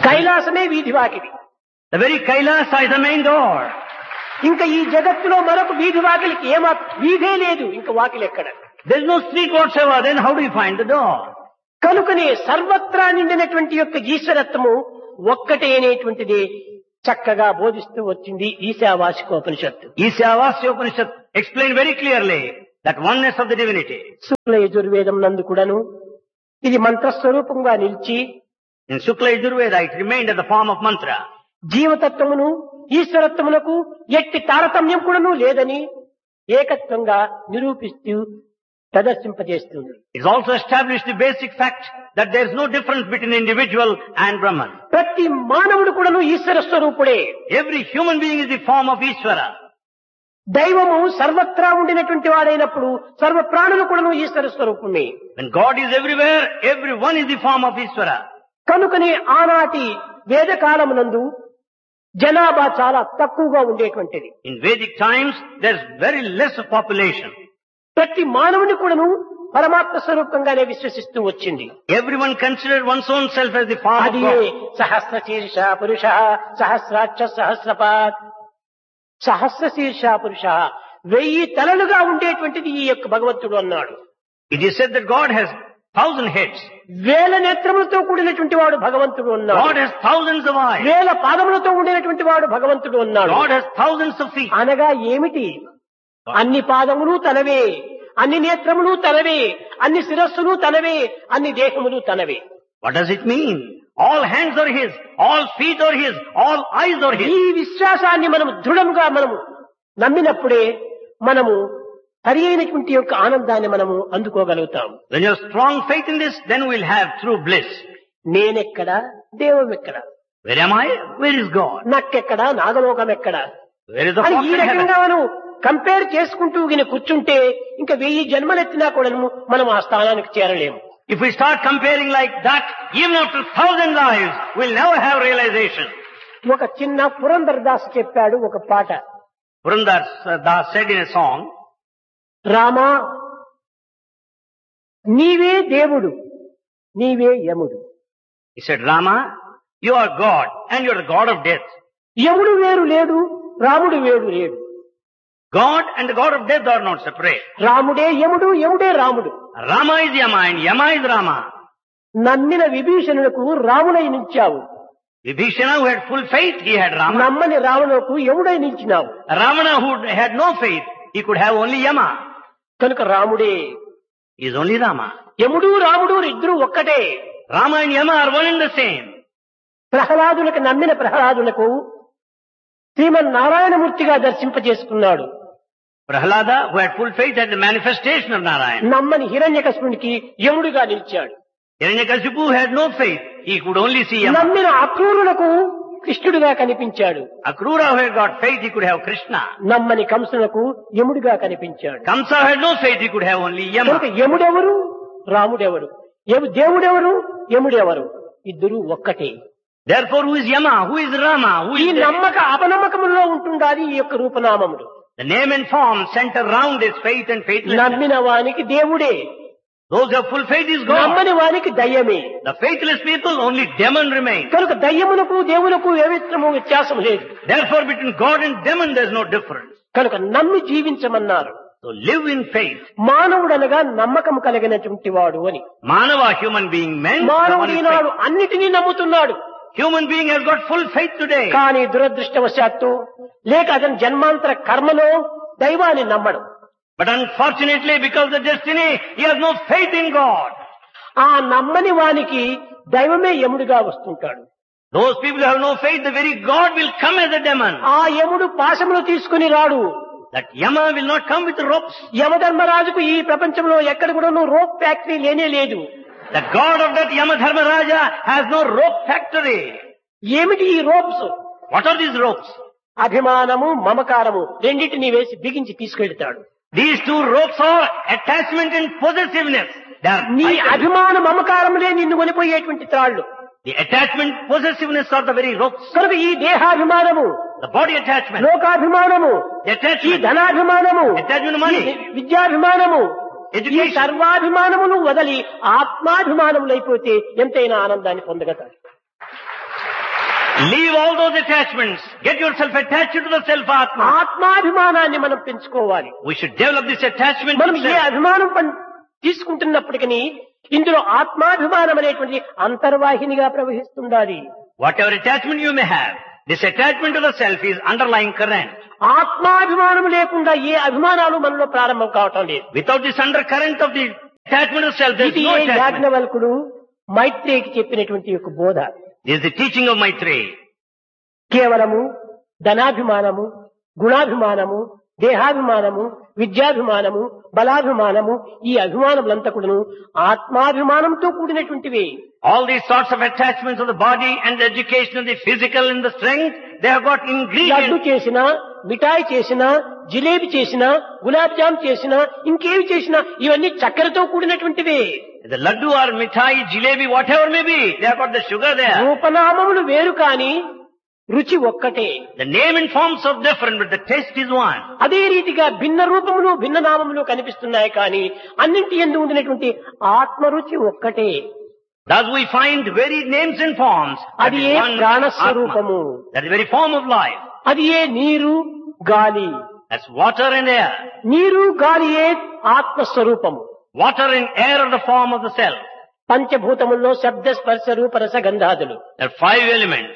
కైలాసమే వీధి వాకిలి The very Kailasa is the main door. ఇంకా ఈ జగత్తులో మరొక వీధి వాకిలికి ఏమా వీధే లేదు ఇంకా వాకిలి ఎక్కడ There is no street whatsoever. Then how do you find the door? కనుకనే సర్వత్రా నిండినటువంటి యొక్క ఈశ్వరత్వము ఒక్కటే అనేటువంటిది చక్కగా బోధిస్తూ వచ్చింది ఈశావాసికోపనిషత్తు Ishyavasya Upanishad explained very clearly that oneness of the divinity. శుక్ల యజుర్వేదం నందు కూడాను ఇది మంత్రస్వరూపంగా నిలిచి In Shukla Yajurveda, it remained in the form of mantra. జీవతత్వమును ఈశ్వరత్వమునకు ఎట్టి తారతమ్యం కూడాను లేదని ఏకత్వంగా నిరూపిస్తూ ప్రదర్శింపజేస్తుంది It also established the basic fact that there is no difference between individual and Brahman. ప్రతి మానవుడు కూడాను ఈశ్వర స్వరూపుడే Every human being is the form of Ishvara. దైవము సర్వత్రా ఉండినటువంటి వాడైనప్పుడు సర్వ ప్రాణులు కూడాను ఈశ్వర స్వరూపమే When God is everywhere, everyone is the form of Ishvara. కనుకనే ఆనాటి వేద కాలమునందు జనాభా చాలా తక్కువగా ఉండేటువంటిది In Vedic times, there's very less of population. ప్రతి మానవుని కూడాను పరమాత్మ స్వరూపంగానే విశ్వసిస్తూ వచ్చింది Everyone considered one's own self as the form of అది God. సహస్ర శీర్ష పురుష సహస్రాక్ష సహస్రపాత్ సహస్ర శీర్ష పురుష వెయ్యి తలలుగా ఉండేటువంటిది ఈ యొక్క భగవంతుడు అన్నాడు It is said that God has thousand heads. వేల నేత్రములతో కూడినటువంటి వాడు భగవంతుడు God అన్నాడు has thousands of eyes. వేల పాదములతో ఉండినటువంటి వాడు భగవంతుడు అన్నాడు God has thousands of feet. అనగా ఏమిటి అన్ని పాదములు తనవే అన్ని నేత్రములు తనవే అన్ని శిరస్సులు తనవే అన్ని దేహములు తనవే What does it mean? All hands are His, all feet are His, all eyes are His. ఈ విశ్వాసాన్ని మనం దృఢంగా మనము నమ్మినప్పుడే మనము సరి అయినటువంటి యొక్క ఆనందాన్ని మనము అందుకోగలుగుతాం When you have strong faith in this, then we'll have true bliss. నేనెక్కడ దేవం ఎక్కడ Where am I? Where is God? నక్కెక్కడ నాగలోకం ఎక్కడ Where is the అని fox ఈ in heaven? రకంగా మనం కంపేర్ చేసుకుంటూ గిన కూర్చుంటే ఇంకా వెయ్యి జన్మలెత్తినా కూడా మనం ఆ స్థానానికి చేరలేము If we start comparing like that, even after thousand lives, we'll never have realization. ఒక చిన్న పురంధర్ దాస్ చెప్పాడు ఒక పాట Purandar Das said in a song, Rama నీవే దేవుడు నీవే యముడు he said, Rama, you are God and you are the God of death. యముడు వేరు లేడు రాముడు వేరు లేడు God and the God of death are not separate. రాముడే యముడు యముడే రాముడు Rama is Yama and Yama is Rama. నమ్మిన విభీషణులకు రాముడై నిలిచావు Vibhishana who had full faith, he had Rama. నమ్మని రావణులకు యముడై నిలిచినావు Ravana who had no faith, he could have only Yama. కనుక రాముడే He is only Rama. యముడు రాముడు ఇద్దరు ఒక్కటే Rama and Yama are one and the same. ప్రహ్లాదులకు నమ్మిన ప్రహ్లాదులకు శ్రీమన్ నారాయణమూర్తిగా దర్శింపజేసుకున్నాడు Prahlada, who had full faith, had the manifestation of Narayana. నమ్మని హిరణ్యకశునికి యముడిగా నిలిచాడు Hiranyakashipu had no faith. He could only see Yama. నమ్మిన అక్రూరులకు కృష్ణుడిగా కనిపించాడు Akrura who had got faith, he could have Krishna. నమ్మని కంసునకు యముడిగా కనిపించాడు Kamsa had no faith, he could have only కనుక Yama. యముడెవరు రాముడెవరు యము దేవుడెవరు యముడెవరు ఇద్దరు ఒక్కటే Therefore, who is Yama? Who is Rama? Who ఈ is the, నమ్మక అపనమ్మకములో ఉంటుండాలి ఈ యొక్క రూపనామములు the name and form center round is faith and faithlessness. నమ్మిన వానికి దేవుడే Those who have full faith is God. నమ్మని వానికి దయ్యమే The faithless people, only demon remains. కనుక దయ్యమునకు దేవునకు ఏమిత్రము వ్యత్యాసం లేదు Therefore, between God and demon, there is no difference. కనుక నమ్మి జీవించమన్నారు So live in faith. మానవుడనగా నమ్మకం కలిగినటువంటి వాడు అని Manava, human being, meant the మానవుడు one in ఈనాడు faith. అన్నిటినీ నమ్ముతున్నాడు Human being has got full faith today. కానీ దురదృష్టవశాత్తు లేక అతని జన్మాంతర కర్మలో దైవాన్ని నమ్మడం But unfortunately, because of the destiny, he has no faith in God. ఆ నమ్మని వానికి దైవమే యముడిగా వస్తుంటాడు Those people who have no faith, the very God will come as a demon. ఆ యముడు పాశములు తీసుకుని రాడు That Yama will not come with ropes. యమధర్మరాజుకు ఈ ప్రపంచంలో ఎక్కడ కూడా రోప్ ఫ్యాక్టరీ లేనే లేదు The God of that Yamadharmaraja has no rope factory. ఏమిటి ఈ ropes What are these ropes? అభిమానము మమకారము రెండింటినీ వేసి బిగించి తీసుకెళ్తాడు These two ropes are attachment and possessiveness. They are నీ items. అభిమాన మమకారములే నిన్ను కొనిపోయేటువంటి త్రాళ్ళు The attachment, possessiveness are the very ropes. కనుక ఈ దేహాభిమానము The body attachment, లోకాభిమానము the ఈ attachment, ధనాభిమానము attachment to money, ఈ విద్యాభిమానము ఈ education. సర్వాభిమానములు వదలి ఆత్మాభిమానములైపోతే ఎంతైనా ఆనందాన్ని పొందగలరు Leave all those attachments. Get yourself attached to the self-atma. ఆత్మాభిమానాన్ని మనం పెంచుకోవాలి We should develop this attachment మనం to ఏ self. అభిమానం పం- తీసుకుంటున్నప్పటికీ ఇందులో ఆత్మాభిమానం అనేటువంటి అంతర్వాహినిగా ప్రవహిస్తుండాలి Whatever attachment you may have, this attachment to the self is underlying current. ఆత్మాభిమానం లేకుండా ఏ అభిమానాలు మనలో ప్రారంభం కావటం లేదు Without this undercurrent of the attachment to self, there is ఇది no attachment. యాజ్ఞవల్కుడు మైత్రేయికి చెప్పినటువంటి యొక్క బోధ This is the teaching of Maitreya. కేవలము ధనాభిమానము గుణాభిమానము దేహాభిమానము విద్యాభిమానము బలాభిమానము ఈ అభిమానములంతా కూడాను ఆత్మాభిమానంతో కూడినటువంటివి All these sorts of attachments of the body and the education and the physical and the strength, they have got laddu ingredients. చేసినా మిఠాయి చేసినా జిలేబి చేసినా గులాబ్ జామ్ చేసినా ఇంకేవి చేసినా ఇవన్నీ చక్కెరతో కూడినటువంటివే The laddu or mithai, jalebi, whatever may be, they have got the sugar there. రూపనామములు వేరు కాని రుచి ఒక్కటే The name and forms are different, but the taste is one. అదే రీతిగా భిన్న రూపములు భిన్న నామములు కనిపిస్తున్నాయి కానీ అన్నింటి ఎందు ఉండినటువంటి ఆత్మరుచి ఒక్కటే Thus we find varied names and forms. That అది is A one ప్రాణస్వరూపము Atma. That is the very form of life. అది ఏ నీరు గాలి That's water and air. నీరు గాలియే ఆత్మస్వరూపము Water and air are the form of the self. పంచభూతముల్లో శబ్ద స్పర్శ రూప రస గంధాదులు There are five elements.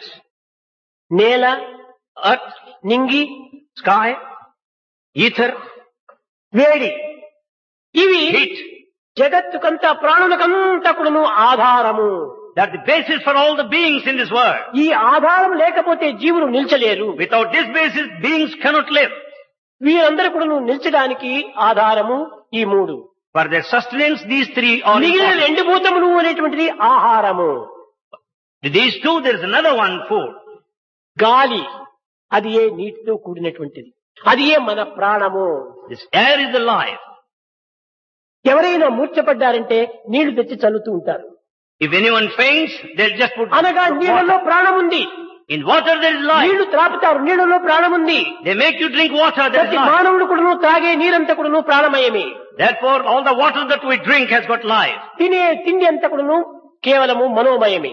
నేల Earth, నింగి sky, ether, వేడి ఇవి heat. జగత్తుకంతా ప్రాణులకంతా కూడాను ఆధారము They are the basis for all the beings in this world. ఈ ఆధారం లేకపోతే జీవులు నిల్చలేరు Without this basis, beings cannot live. వీరందరూ కూడాను నిల్చడానికి ఆధారము ఈ మూడు For their sustenance, these three are మిగిలిన important. రెండు భూతములు అనేటువంటిది ఆహారము To these two, there is another one, food. గాలి అది ఏ నీటితో కూడినటువంటిది అది ఏ మన ప్రాణము This air is the life. ఎవరైనా మూర్ఛపడ్డారంటే నీళ్లు తెచ్చి చల్లుతూ ఉంటారు If anyone faints, they'll just put అనగా put నీళ్ళలో water. ప్రాణం ఉంది In water there is life. నీళ్లు త్రాపుతారు నీళ్ళలో ప్రాణం ఉంది They make you drink water, there is ప్రతి life. మానవుడు కూడాను త్రాగే నీరంతా కూడాను ప్రాణమయమే Therefore, all the water that we drink has got life. తినే తిండి అంతా కూడాను కేవలము మనోమయమే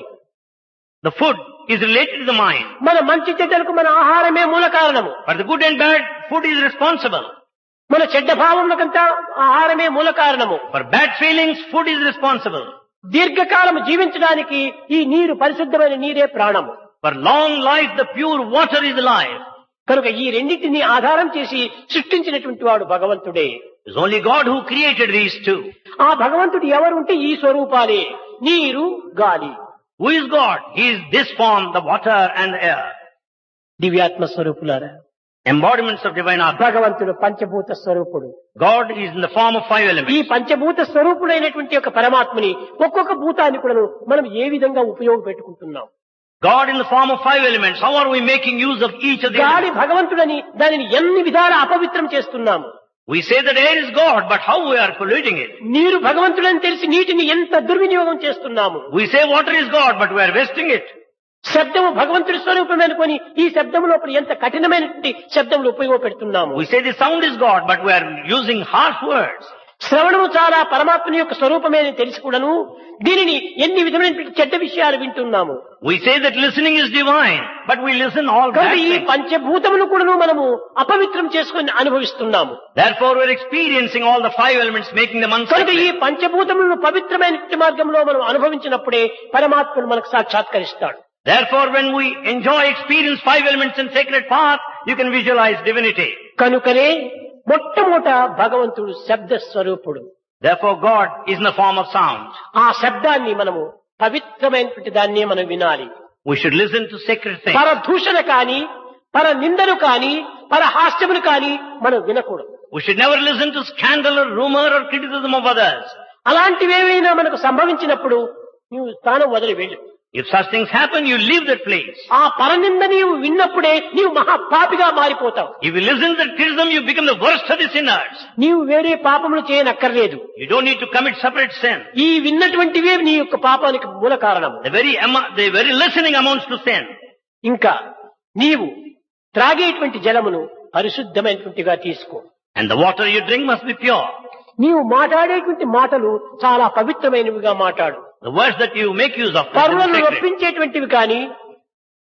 The food is related to the mind. మన మంచి చెడ్డలకు మన ఆహారమే మూల కారణము For the good and bad, food is responsible. మన చెడ్డ భావములకంతా ఆహారమే మూల కారణము For bad feelings, food is responsible. దీర్ఘకాలము జీవించడానికి ఈ నీరు పరిశుద్ధమైన నీరే ప్రాణము For long life, the pure water is life. కనుక ఈ రెండింటిని ఆధారం చేసి సృష్టించినటువంటి వాడు భగవంతుడే It's only God who created these two. ఆ భగవంతుడు ఎవరు ఉంటే ఈ స్వరూపాలే నీరు గాలి Who is God? He is this form, the water and the air. దివ్యాత్మ స్వరూపులారా Embodiments of divine Atma. భగవంతుడు పంచభూత స్వరూపుడు God is in the form of five ఈ elements. పంచభూత స్వరూపుడైనటువంటి ఒక పరమాత్మని ఒక్కొక్క భూతాన్ని కూడా మనం ఏ విధంగా ఉపయోగపెట్టుకుంటున్నాం God in the form of five elements. How are we making use of each of the గాలి elements? భగవంతుడని దానిని ఎన్ని విధాల అపవిత్రం చేస్తున్నాము We say that air is God, but how we are polluting it? నీరు భగవంతుడని తెలిసి నీటిని ఎంత దుర్వినియోగం చేస్తున్నాము We say water is God, but we are wasting it. శబ్దము భగవంతుడి స్వరూపం అనుకొని ఈ శబ్దము లోపల ఎంత కఠినమైనటువంటి శబ్దములు ఉపయోగపెడుతున్నాము We say the sound is God, but we are using harsh words. శ్రవణము చాలా పరమాత్మని యొక్క స్వరూపమే అని తెలిసి కూడాను దీనిని ఎన్ని విధమైనటువంటి చెడ్డ విషయాలు వింటున్నాము We say that listening is divine, but we listen all bad కనుక ఈ things. పంచభూతములు కూడాను మనము అపవిత్రం చేసుకొని అనుభవిస్తున్నాము Therefore we are experiencing all the five elements, making them కనుక ఈ unsacred. పంచభూతములను పవిత్రమైన మార్గంలో మనం అనుభవించినప్పుడే పరమాత్ముడు మనకు సాక్షాత్కరిస్తాడు Therefore when we enjoy, experience five elements in sacred path, you can visualize divinity. కనుకనే మొట్టమొదట భగవంతుడు శబ్ద స్వరూపుడు Therefore God is in the form of sound. ఆ శబ్దాన్ని మనము పవిత్రమైనటువంటి దాన్నే మనం వినాలి We should listen to sacred things. పర దూషణ కాని పర నిందను కాని పర హాస్యమును కాని మనం వినకూడదు We should never listen to scandal or rumor or criticism of others. అలాంటివేవైనా మనకు సంభవించినప్పుడు నీవు స్థానం వదిలి వెళ్ళు If such things happen, you leave that place. ఆ పరనింద నీవు విన్నప్పుడే నీవు మహాపాపిగా మారిపోతావు If you listen to that criticism, you become the worst of the sinners. నీవు వేరే పాపములు చేయనక్కర్లేదు You don't need to commit separate sin. ఈ విన్నటువంటివే నీ యొక్క పాపానికి మూల కారణం The very, amo- the very listening amounts to sin. ఇంకా నీవు త్రాగేటువంటి జలమును పరిశుద్ధమైనటువంటిగా తీసుకో And the water you drink must be pure. నీవు మాట్లాడేటువంటి మాటలు చాలా పవిత్రమైనవిగా మాట్లాడు The words that you make use of must be పరులను sacred. ఒప్పించేటువంటివి కాని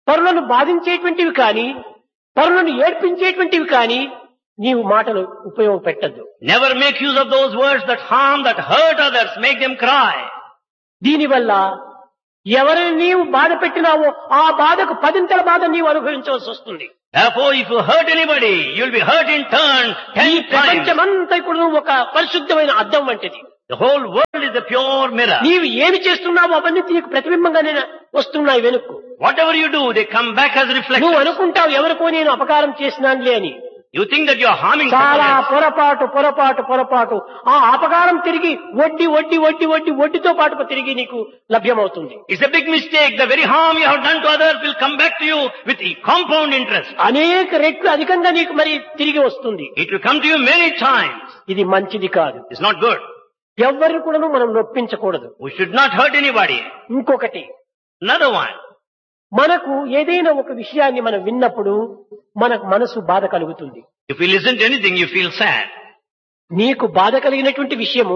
పరులను బాధించేటువంటివి కాని పరులను ఏడ్పించేటువంటివి కాని నీవు మాటలు ఉపయోగపెట్టద్దు Never make use of those words that harm, that hurt others, make them cry. దీనివల్ల ఎవరిని నీవు బాధ పెట్టినావో ఆ బాధకు పదింతల బాధ నీవు అనుభవించవలసి వస్తుంది Therefore, if you hurt anybody, you'll be hurt in turn ఈ ten times. ప్రపంచమంతా కూడా ఒక పరిశుద్ధమైన అద్దం వంటిది The whole world is a pure mirror. నీవు ఏమి చేస్తున్నావో అవన్నీ నీకు ప్రతిబింబంగానే వస్తున్నాయి వెనుక్కు Whatever you do, they come back as నువ్వు reflections. అనుకుంటావు ఎవరికో నేను అపకారం చేసినానులే అని You think that you're harming చాలా someone else. పొరపాటు పొరపాటు పొరపాటు ఆ అపకారం తిరిగి వడ్డీ వడ్డీ వడ్డీ వడ్డీ వడ్డీతో పాటు తిరిగి నీకు లభ్యమవుతుంది It's a big mistake. The very harm you have done to others will come back to you with the compound interest. అనేక రెట్లు అధికంగా నీకు మరి తిరిగి వస్తుంది It will come to you many times. ఇది మంచిది కాదు It's not good. ఎవరిని కూడా మనం నొప్పించకూడదు We should not hurt anybody. ఇంకొకటి Another one. మనకు ఏదైనా ఒక విషయాన్ని మనం విన్నప్పుడు మనకు మనసు బాధ కలుగుతుంది If you listen to anything, you feel sad. నీకు బాధ కలిగినటువంటి విషయము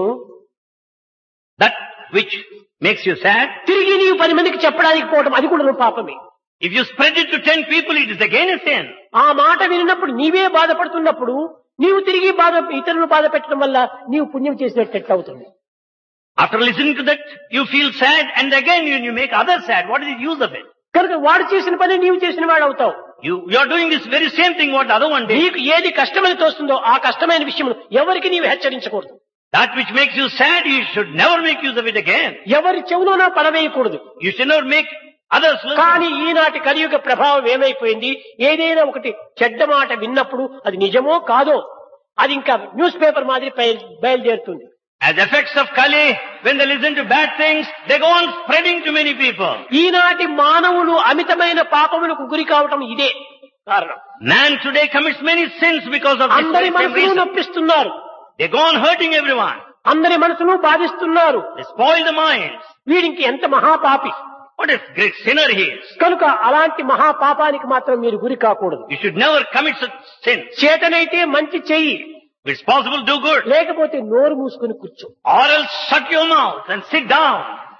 That which makes you sad, తిరిగి నీవు పది మందికి చెప్పడానికి పోవడం అది కూడా నువ్వు పాపమే if you spread it to ten people, it is again a sin. ఆ మాట వినినప్పుడు నీవే బాధపడుతున్నప్పుడు నీవు తిరిగి బాధ ఇతరులను బాధ పెట్టడం వల్ల నీవు పుణ్యం చేసినట్టు అవుతుంది After listening to that, you feel sad and again you, you make others sad. What is the use of it? కనుక వాడు చేసిన పని నీవు చేసిన వాడు అవుతావు You, you are doing this very same thing what the other one did. నీకు ఏది కష్టమని తోస్తుందో ఆ కష్టమైన విషయం ఎవరికి నీవు హెచ్చరించకూడదు That which makes you sad, you should never make use of it again. ఎవరి చెవులోనా పడవేయకూడదు You should never make others listen. కానీ ఈనాటి కలియుగ ప్రభావం ఏమైపోయింది ఏదైనా ఒకటి చెడ్డ మాట విన్నప్పుడు అది నిజమో కాదో అది ఇంకా న్యూస్ పేపర్ మాదిరి బయలు- బయలుదేరుతుంది As effects of Kali, when they listen to bad things, they go on spreading to many people. ఈనాటి మానవులు అమితమైన పాపములకు గురి కావటం ఇదే కారణం Man today commits many sins because of this అందరి very same మనసును reason. నొప్పిస్తున్నారు They go on hurting everyone. అందరి మనసును బాధిస్తున్నారు They spoil the minds. వీడికి ఎంత మహాపాపి What a great sinner he is. కనుక అలాంటి మహాపాపానికి మాత్రం మీరు గురి కాకూడదు You should never commit such sins. చేతనైతే మంచి చెయ్యి If it's possible, do good. లేకపోతే నోరు మూసుకుని కూర్చో Or else shut your mouth and sit down.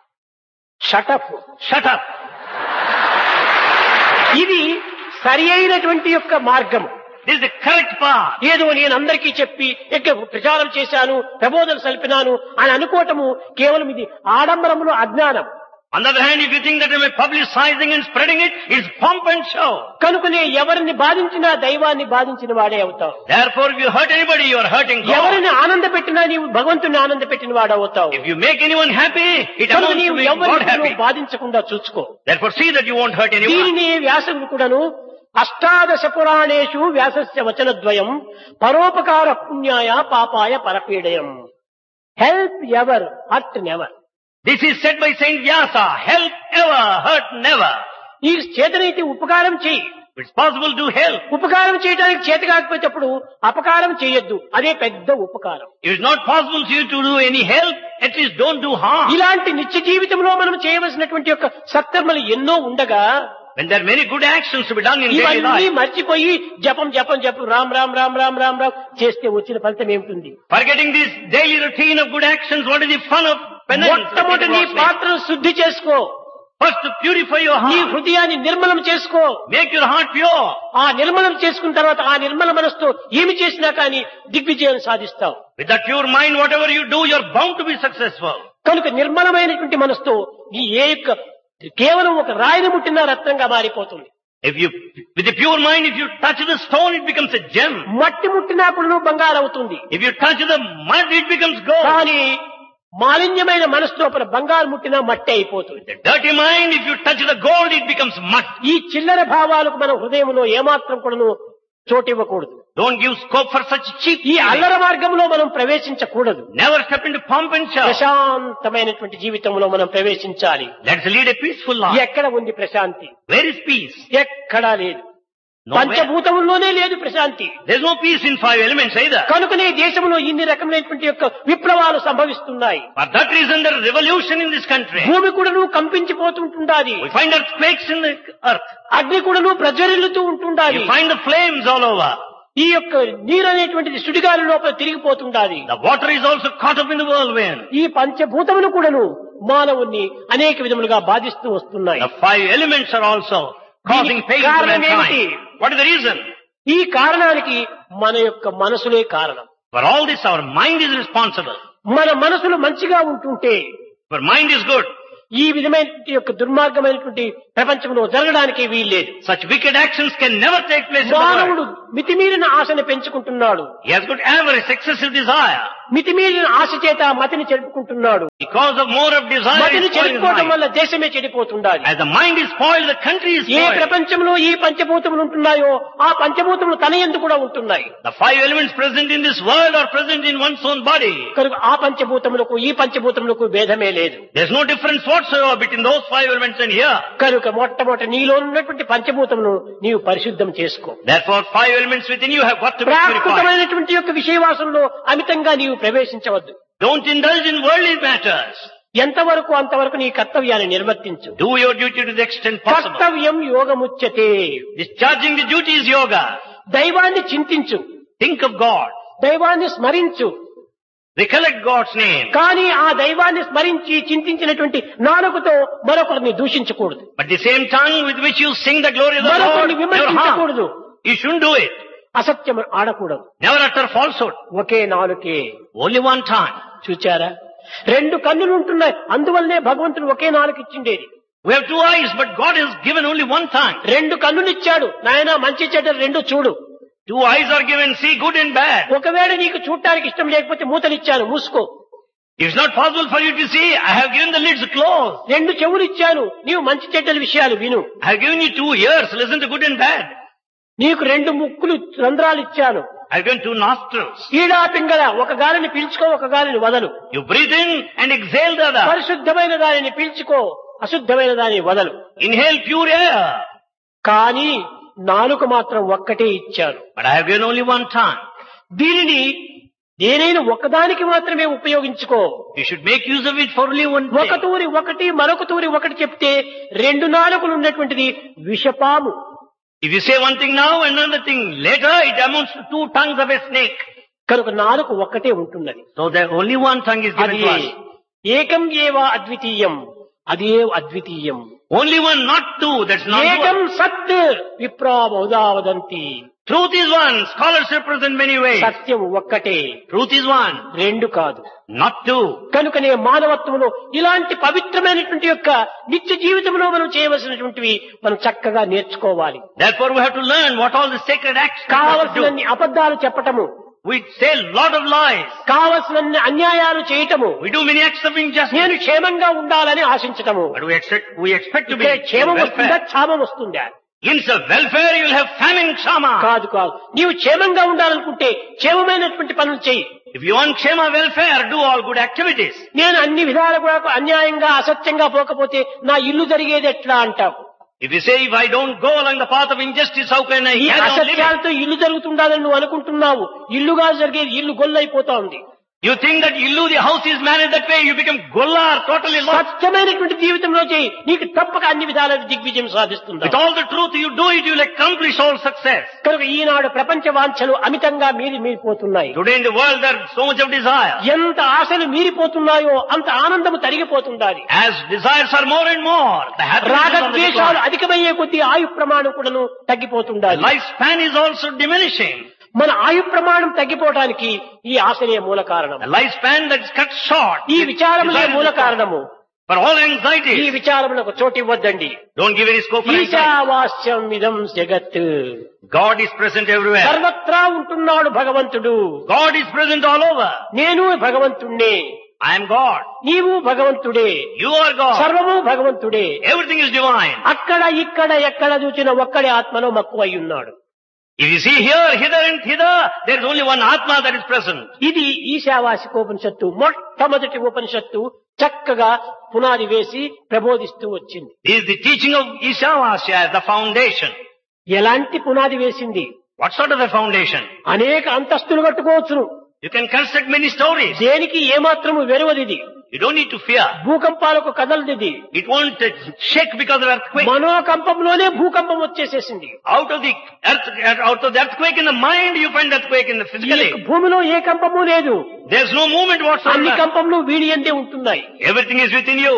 Shut up Shut up. ఇది సరి అయినటువంటి యొక్క మార్గము This is the correct path. ఏదో నేను అందరికీ చెప్పి ఎక్కువ ప్రచారం చేశాను ప్రబోధన సల్పినాను అని అనుకోవటము కేవలం ఇది ఆడంబరములు అజ్ఞానం On the other hand, if you think that by publicizing and spreading it, it's pomp and show. కనుకనే ఎవరిని బాధించినా దైవాన్ని బాధించిన వాడే అవుతావు Therefore, if you hurt anybody, you are hurting God. ఎవరిని ఆనంద పెట్టినా నీవు భగవంతుని ఆనంద పెట్టిన వాడవుతావు If you make anyone happy, it కనుక amounts to నీవు making God ఎవరిని happy. నువ్వు బాధించకుండా చూసుకో Therefore, see that you won't hurt anyone. దీనిని వ్యాసుడు కూడాను అష్టాదశ పురాణేషు వ్యాసస్య వచనద్వయం పరోపకార పుణ్యాయ పాపాయ పరపీడయం help ever hurt never This is said by Saint Vyasa. Help ever, hurt never. ఈ చేతనైతే ఉపకారం చేయి If it's possible, do help. ఉపకారం చేయడానికి చేత కాకపోతేప్పుడు అపకారం చేయొద్దు అదే పెద్ద ఉపకారం If it's not possible for you to do any help, at least don't do harm. ఇలాంటి నిత్య జీవితంలో మనం చేయవలసినటువంటి యొక్క సత్కర్మలు ఎన్నో ఉండగా When there are many good actions to be done in daily ఇవన్నీ life, మర్చిపోయి జపం జపం జపం రామ్ రామ్ రామ్ రామ్ రామ్ రామ్ చేస్తే వచ్చిన ఫలితం ఏమిటి forgetting this daily routine of good actions, what is the fun of penance? మొట్టమొదటి నీ repeated పాత్రను శుద్ధి చేసుకో First to purify your నీ heart. హృదయాన్ని నిర్మలం చేసుకో Make your heart pure. ఆ నిర్మలం చేసుకున్న తర్వాత ఆ నిర్మల మనసుతో ఏమి చేసినా కానీ దిగ్విజయం సాధిస్తావు With that pure mind, whatever you do, you're bound to be successful. కనుక నిర్మలమైనటువంటి మనసుతో నీ ఏ యొక్క కేవలం ఒక రాయిని ముట్టిన రత్నంగా మారిపోతుంది If you, with a pure mind, if you touch the stone, it becomes a gem. మట్టి ముట్టినా కూడా నువ్వు బంగారు అవుతుంది If you touch the mud, it becomes gold. కానీ మాలిన్యమైన మనసు లోపల బంగారు ముట్టినా మట్టి అయిపోతుంది The dirty mind, if you touch the gold, it becomes mud. ఈ చిల్లర భావాలకు మన హృదయంలో ఏమాత్రం కూడాను చోటివ్వకూడదు Don't give scope for such cheap ఈ feelings. అల్లర మార్గంలో మనం ప్రవేశించకూడదు Never step into pomp and show. ప్రశాంతమైనటువంటి జీవితంలో మనం ప్రవేశించాలి Let's lead a peaceful life. ఎక్కడ ఉంది ప్రశాంతి Where is peace? ఎక్కడా లేదు Nowhere. పంచభూతముల్లోనే లేదు Prashanti There's no peace in five elements either. కనుకనే దేశంలో ఇన్ని రకమైనటువంటి యొక్క విప్లవాలు సంభవిస్తున్నాయి For that reason, there is revolution in this country. భూమి కూడాను కంపించిపోతుంటుండాది We find earthquakes in the earth. అగ్ని కూడాను ప్రజ్వరిల్లుతూ ఉంటుండాలి You find the flames all over. ఈ యొక్క నీరు అనేటువంటిది సుడిగాలి లోపల తిరిగిపోతుండాలి The water is also caught up in the whirlwind. ఈ పంచభూతములు కూడాను మానవుణ్ణి అనేక విధములుగా బాధిస్తూ వస్తున్నాయి The five elements are also causing pain to కారణం ఏమిటి mankind. What is the reason? ఈ కారణానికి మన యొక్క మనసులే కారణం For all this, our mind is responsible. మన మనసులు మంచిగా ఉంటుంటే Our mind is good. ఈ విధమైన యొక్క దుర్మార్గమైనటువంటి ప్రపంచంలో జరగడానికి వీల్లేదు Such wicked actions can never take place in the మానవుడు world. మితిమీరిన ఆశను పెంచుకుంటున్నాడు He has got avarice, excessive desire. మితిమీరిన ఆశ చేత మతిని చెడుపుకుంటున్నాడు Because of more of desire, మతిని is spoiled his చెడుపుకోవడం mind. వల్ల దేశమే చెడిపోతుండాలి As the mind is spoiled, the country is A spoiled. ప్రపంచంలో ఈ పంచభూతములు ఉంటున్నాయో ఆ పంచభూతములు తన ఎందు కూడా ఉంటున్నాయి The five elements present in this world are present in one's own body. కనుక ఆ పంచభూతములకు ఈ పంచభూతములకు భేదమే లేదు There's no difference whatsoever between those five elements and here. కనుక మొట్టమొదటి నీలో ఉన్నటువంటి పంచభూతమును నీవు పరిశుద్ధం చేసుకో Therefore, five elements within you have got to be purified. ప్రాకృతమైనటువంటి యొక్క విషయవాసంలో అమితంగా నీవు ప్రవేశించవద్దు Don't indulge in worldly matters. ఎంతవరకు అంతవరకు నీ కర్తవ్యాన్ని నిర్వర్తించు Do your duty to the extent possible. కర్తవ్యం యోగముచ్యతే Discharging the duty is yoga. దైవాన్ని చింతించు Think of God. దైవాన్ని స్మరించు Recollect God's name. కానీ ఆ దైవాన్ని స్మరించి చింతించినటువంటి నాలుగుతో మరొకరిని దూషించకూడదు But the same tongue with which you sing the glory of the Lord, మరొకరిని never harm. విమర్శించకూడదు You shouldn't do it. అసత్యం ఆడకూడదు Never utter falsehood. ఒకే నాలుకే Only one tongue. చూచారా రెండు కన్నులు ఉంటున్నాయి అందువల్లనే భగవంతుడు ఒకే నాలుగు ఇచ్చిండేది We have two eyes, but God has given only one tongue. రెండు కన్నులు ఇచ్చాడు నాయన మంచి చెడ్డ రెండు చూడు Two eyes are given, see good and bad. ఒకవేళ నీకు చూడటానికి ఇష్టం లేకపోతే మూతలు ఇచ్చాను మూసుకో If it's not possible for you to see, I have given the lids closed. రెండు చెవులు ఇచ్చాను నీవు మంచి చెడ్డల విషయాలు విను I have given you two ears, listen to good and bad. నీకు రెండు ముక్కులు రంధ్రాలు ఇచ్చాను I have given two nostrils. ఈడా పింగళ ఒక గాలిని పీల్చుకో ఒక గాలిని వదలు You breathe in and exhale the other. పరిశుద్ధమైన దానిని పీల్చుకో అశుద్ధమైన దానిని వదలు Inhale pure air. కానీ నాలుక మాత్రం ఒక్కటే ఇచ్చాను But I have given only one tongue. దీనిని దేనైనా ఒకదానికి మాత్రమే ఉపయోగించుకో You should make use of it for only one ఒక thing. తూరి ఒకటి మరొక తూరి ఒకటి చెప్తే రెండు నాలుకలు ఉన్నటువంటిది విషపాము If you say one thing now and another thing later, it amounts to two tongues of a snake. కనుక నాలుక ఒక్కటే ఉంటున్నది So there only one tongue is given అది to us. ఏకం ఏవా అద్వితీయం అదే అద్వితీయం Only one, not two. That's not ఏకం one. సత్ విప్రా Bahuda Truth is one. Scholars represent many ways. సత్యం ఒక్కటే Truth is one, రెండు కాదు not two. కనుకనే మానవత్వంలో ఇలాంటి పవిత్రమైనటువంటి యొక్క నిత్య జీవితంలో మనం చేయవలసినటువంటివి మనం చక్కగా నేర్చుకోవాలి Therefore we have to learn what all the sacred acts we have to కావలసినన్ని do. అబద్ధాలు చెప్పటము We say a lot of lies. కావలసినన్ని అన్యాయాలు చేయటము We do many acts of injustice. నేను క్షేమంగా ఉండాలని ఆశించటము But we expect, we expect to be ఇక్కడ in క్షేమం వస్తుందా welfare. క్షామం వస్తుందా Instead of welfare, you will have famine, kshama. కాదు కాదు నీవు క్షేమంగా ఉండాలనుకుంటే క్షేమమైనటువంటి పనులు చేయి If you want kshama welfare, do all good activities. నేను అన్ని విధాలు కూడా అన్యాయంగా అసత్యంగా పోకపోతే నా ఇల్లు జరిగేది ఎట్లా అంటావు If you say, if I don't go along the path of injustice, how can I ఈ carry on living? అసత్యాలతో ఇల్లు జరుగుతుండాలని నువ్వు అనుకుంటున్నావు ఇల్లుగా జరిగేది ఇల్లు గొల్లైపోతా ఉంది You think that Illu, the house is managed that way, you become gollar, totally lost. సత్యమైనటువంటి జీవితంలో చేయి నీకు తప్పక అన్ని విధాల దిగ్విజయం సాధిస్తుంది With all the truth you do it, you will accomplish all success. కనుక ఈనాడు ప్రపంచ వాంఛలు అమితంగా మీరి మీరిపోతున్నాయి Today in the world there is so much of desire. ఎంత ఆశలు మీరిపోతున్నాయో అంత ఆనందము తరిగిపోతుండాలి As desires are more and more, the happiness is on the రాగద్వేషాలు decline. అధికమయ్యే కొద్దీ ఆయు ప్రమాణం కూడాను తగ్గిపోతుండాలి Lifespan is also diminishing. మన ఆయు ప్రమాణం తగ్గిపోవడానికి ఈ ఆశనే మూల కారణం The lifespan that is cut short. ఈ is- విచారములే desire is మూల the cause. కారణము For all ఈ anxieties, విచారములకు చోటు ఇవ్వద్దండి don't give any scope for anxiety. ఈశావాస్యం ఇదం జగత్ God is present everywhere. సర్వత్రా ఉంటున్నాడు భగవంతుడు God is present all over. నేను భగవంతుణ్ణే I am God. నీవు భగవంతుడే You are God. సర్వము భగవంతుడే Everything is divine. అక్కడ ఇక్కడ ఎక్కడ చూచిన ఒక్కడే ఆత్మలో మక్కువై ఉన్నాడు If you see here, hither and thither, there is only one Atma that is present. ఇది ఈశావాసికోపనిషత్తు మొట్టమొదటి ఉపనిషత్తు చక్కగా పునాది వేసి ప్రబోధిస్తూ వచ్చింది This is the teaching of Ishavasya as the foundation. ఎలాంటి పునాది వేసింది What sort of a foundation? అనేక అంతస్తులు కట్టుకోవచ్చును You can construct many stories. దేనికి ఏమాత్రము వెరవదిది You don't need to fear. భూకంపాలకు కదలదిది It won't uh, shake because of earthquake. మనోకంపంలోనే భూకంపం వచ్చేసేసింది Out of the earth, out of the earthquake in the mind, you find earthquake in the ఈ physically. యొక్క భూమిలో ఏ కంపము లేదు There's no movement అన్ని whatsoever. కంపములు వీడి అందే ఉంటున్నాయి Everything is within you.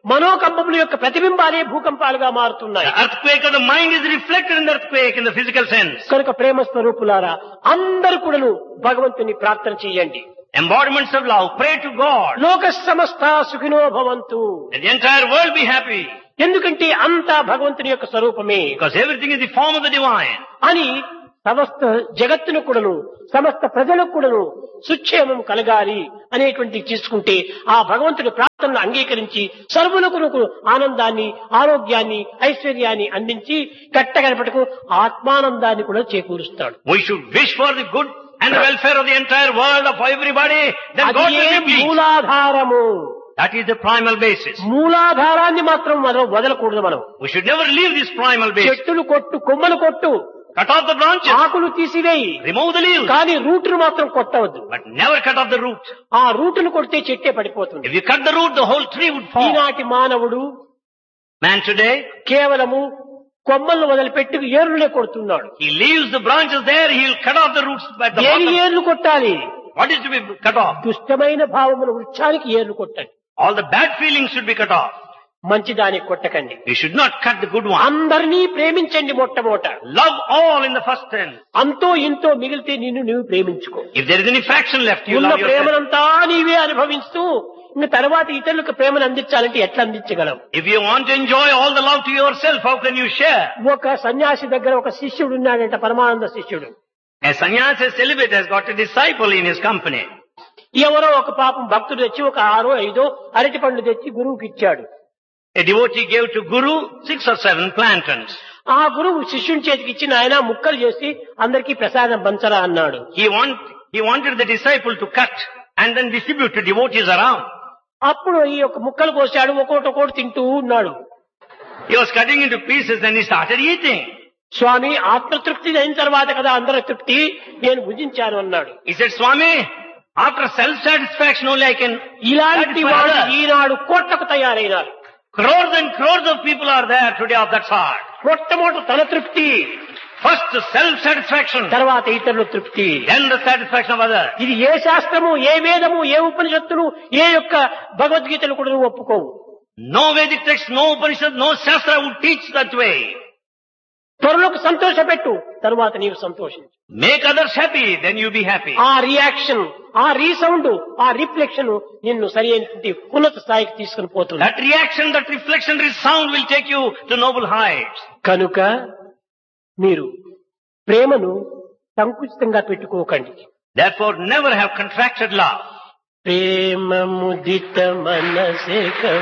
మనోకంపముల యొక్క ప్రతిబింబాలే భూకంపాలుగా మారుతున్నాయి The earthquake of the mind is reflected in the earthquake in the physical sense. కనుక ప్రేమ స్వరూపులారా అందరు కూడాను భగవంతుని ప్రార్థన చేయండి Embodiments of love. Pray to God. లోక సమస్త సుఖినో భవంతు Let the entire world be happy. ఎందుకంటే అంతా భగవంతుని యొక్క స్వరూపమే Because everything is the form of the divine. అని సమస్త జగత్తును కూడాను సమస్త ప్రజలకు కూడాను సుక్షేమం కలగాలి అనేటువంటి తీసుకుంటే ఆ భగవంతుడి ప్రార్థనను అంగీకరించి సర్వులకు ఆనందాన్ని ఆరోగ్యాన్ని ఐశ్వర్యాన్ని అందించి కట్టగనపటకు ఆత్మానందాన్ని కూడా చేకూరుస్తాడు We should wish for the good and the welfare of the entire world, of everybody. Then God అది will be pleased. మూలాధారము That is the primal basis. మూలాధారాన్ని మాత్రం మనం వదలకూడదు మనం We should never leave this primal basis. చెట్టులు కొట్టు కొమ్మలు కొట్టు Cut off the branches. ఆకులు తీసివేయి Remove the leaves. కానీ రూటును మాత్రం కొట్టవద్దు But never cut off the root. ఆ రూటును కొడితే చెట్టే పడిపోతుంది If you cut the root, the whole tree would fall. ఈనాటి మానవుడు Man today, కేవలము కొమ్మలను వదిలిపెట్టి ఏర్లునే కొడుతున్నాడు he leaves the branches there, he will cut off the roots at the దేని bottom. ఏర్లు కొట్టాలి What is to be cut off? దుష్టమైన భావముల వృక్షానికి ఏర్లు కొట్టండి All the bad feelings should be cut off. మంచి దానికి కొట్టకండి You should not cut the good one. అందరినీ ప్రేమించండి మొట్టమొదట Love all in the first ten. అంతో ఇంతో మిగిలితే నిన్ను నీవు ప్రేమించుకో If there is any fraction left, you ఉన్న love yourself. ప్రేమనంతా నీవే అనుభవిస్తూ ఇంక తర్వాత ఇతరులకు ప్రేమను అందించాలంటే ఎట్లా అందించగలం If you want to enjoy all the love to yourself, how can you share? ఒక సన్యాసి దగ్గర ఒక శిష్యుడు ఉన్నాడంట పరమానంద శిష్యుడు A sannyasi celibate has got a disciple in his company. ఎవరో ఒక పాపం భక్తుడు తెచ్చి ఒక ఆరో ఐదో అరటి పండు తెచ్చి గురువుకి ఇచ్చాడు A devotee gave to Guru six or seven plantains. ఆ గురువు శిష్యుని చేతికి ఇచ్చి నాయన ముక్కలు చేసి అందరికీ ప్రసాదం పంచరా అన్నాడు He, want, he wanted the disciple to cut and then distribute to devotees around. అప్పుడు ఈ యొక్క ముక్కలు కోసాడు ఒక్కోటి ఒక్కోటి తింటూ ఉన్నాడు He was cutting into pieces and he started eating. స్వామి ఆత్మతృప్తి అయిన తర్వాత కదా అందరి తృప్తి నేను భుజించాను అన్నాడు He said, Swami, after self-satisfaction only I can ఇలాంటి satisfy వాడు others." ఈనాడు కోట్లకు తయారైనారు Crores and crores of people are there today of that sort. మొట్టమొదటి తన తృప్తి First self-satisfaction, తర్వాత ఇతరుల తృప్తి then the satisfaction of others. ఇది ఏ శాస్త్రము ఏ వేదము ఏ ఉపనిషత్తులు ఏ యొక్క భగవద్గీతలు కూడా నువ్వు ఒప్పుకోవు No Vedic text, no Upanishad, no Shastra would teach that way. త్వరలోకి సంతోషపెట్టు తరువాత నీవు సంతోషించు Make others happy, then you be happy. ఆ రియాక్షన్ ఆ రీసౌండ్ ఆ రిఫ్లెక్షన్ నిన్ను సరి అయినటువంటి ఉన్నత స్థాయికి తీసుకుని పోతుంది That reaction, that reflection, that sound will take you to noble heights. కనుక మీరు ప్రేమను సంకుచితంగా పెట్టుకోకండి Therefore, never have contracted love. ప్రేమ ముదిత మనసే